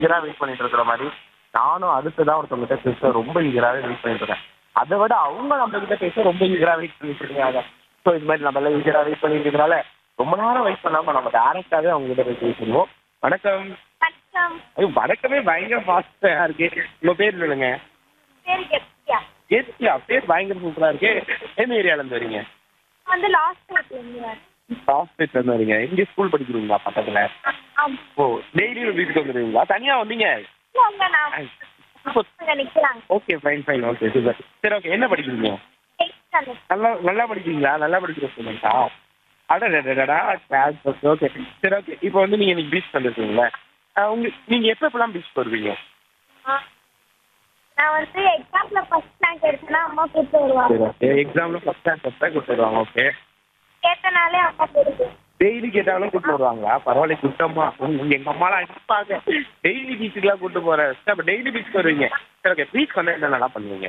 ஈகரா wait பண்ணிட்டு இருக்கிற மாதிரி நானும் அடுத்ததான் ஒருத்தவங்ககிட்ட பேச ரொம்ப ஈகராகவே வெயிட் பண்ணிட்டு இருக்கேன் அதை விட அவங்க நம்ம கிட்ட பேச ரொம்ப ஈகரா வெயிட் பண்ணிட்டு இருக்காங்க ஸோ இது மாதிரி நம்ம எல்லாம் ஈகரா வெயிட் பண்ணிட்டு இருக்கனால ரொம்ப நேரம் வெயிட் பண்ணாம நம்ம டேரக்டாவே அவங்க கிட்ட போய் பேசிடுவோம் வணக்கம் வணக்கம் ஐயோ வணக்கமே பயங்கர ஃபாஸ்டா இருக்கு உங்க பேர் சொல்லுங்க பேர் கெப்டியா கேட்டியா பேர் பயங்கர சூப்பரா இருக்கு எந்த ஏரியால இருந்து வரீங்க வந்து லாஸ்ட் வீக்லேருந்து வரேன் ஹாஸ்பிட்டல் இருந்து வரீங்க இங்க ஸ்கூல் படிக்கிறீங்களா பக்கத்துல ஆமாம் ஓ டெய்லியும் வீட்டுக்கு வந்துடுவீங்களா தனியா வந்தீங்க அங்கே நான் அங்கே நிற்கிறாங்க okay fine fine okay super சரி ஓகே என்ன படிக்கிறீங்க நல்லா நல்லா படிக்கிறீங்களா நல்லா படிக்கிற ஸ்டூடெண்ட்டா அடடடடா கிளாஸ் ஓகே ஓகே சரி ஓகே இப்போ வந்து நீங்கள் இன்னைக்கு பீச் வந்துருக்கீங்களா உங்க நீங்கள் எப்போ எப்போலாம் பீச் வருவீங்க நான் வந்து எக்ஸாமில் ஃபஸ்ட் ரேங்க் எடுத்தேன்னா அம்மா கூப்பிட்டு வருவாங்க சரி ஓகே எக்ஸாமில் ஃபஸ்ட் ரேங்க் ஃபஸ்ட் ரேங்க் கொடுத்துருவாங்க ஓகே கேட்டனாலே அம்மா போடுது டெய்லி கேட்டாலும் கூட்டு வருவாங்களா பரவாயில்ல குட்டம்மா உங்க எங்க அம்மாலாம் அடிப்பாங்க டெய்லி பீச்சுக்குலாம் கூட்டு போறேன் அப்ப டெய்லி பீச் வருவீங்க சரி ஓகே பீச் வந்தா என்னென்னலாம் பண்ணுவீங்க